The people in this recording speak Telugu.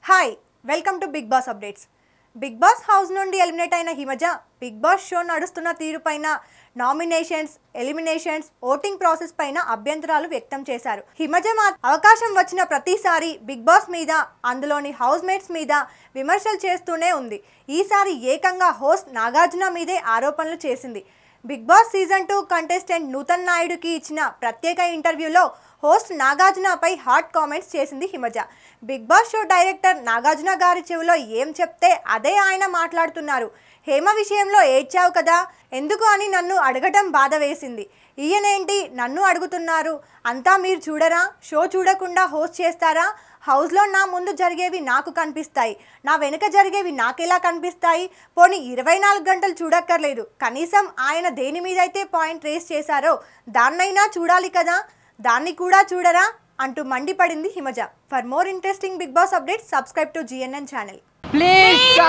hi welcome to Bigg Boss updates Bigg Boss house నుండి ఎలిమినేట్ అయిన హిమజ బిగ్ బాస్ షో నడుస్తున్న తీరుపైన నామినేషన్స్ ఎలిమినేషన్స్ ఓటింగ్ ప్రాసెస్ పైన అభ్యంతరాలు వ్యక్తం చేశారు హిమజ మా అవకాశం వచ్చిన ప్రతిసారి బిగ్ బాస్ మీద అందులోని హౌస్ మేట్స్ మీద విమర్శలు చేస్తూనే ఉంది ఈసారి ఏకంగా హోస్ట్ నాగార్జున మీదే ఆరోపణలు చేసింది Bigg Boss season two contestant Nutan నాయుడుకి ఇచ్చిన ప్రత్యేక ఇంటర్వ్యూలో హోస్ట్ నాగార్జునపై హాట్ కామెంట్స్ చేసింది Himaja Bigg Boss show director Nagarjuna గారి చెవిలో ఏం చెప్తే అదే ఆయన మాట్లాడుతున్నారు హేమ విషయంలో ఏడ్చావు కదా ఎందుకు అని నన్ను అడగటం బాధ వేసింది ఈయనేంటి నన్ను అడుగుతున్నారు అంతా మీరు చూడరా షో చూడకుండా హోస్ట్ చేస్తారా హౌస్లో నా ముందు జరిగేవి నాకు కనిపిస్తాయి నా వెనుక జరిగేవి నాకెలా కనిపిస్తాయి పోనీ ఇరవై నాలుగు గంటలు చూడక్కర్లేదు కనీసం ఆయన దేని మీదైతే పాయింట్ రేస్ చేశారో దాన్నైనా చూడాలి కదా దాన్ని కూడా చూడరా అంటూ మండిపడింది Himaja for more interesting Bigg Boss updates subscribe to GNN channel Please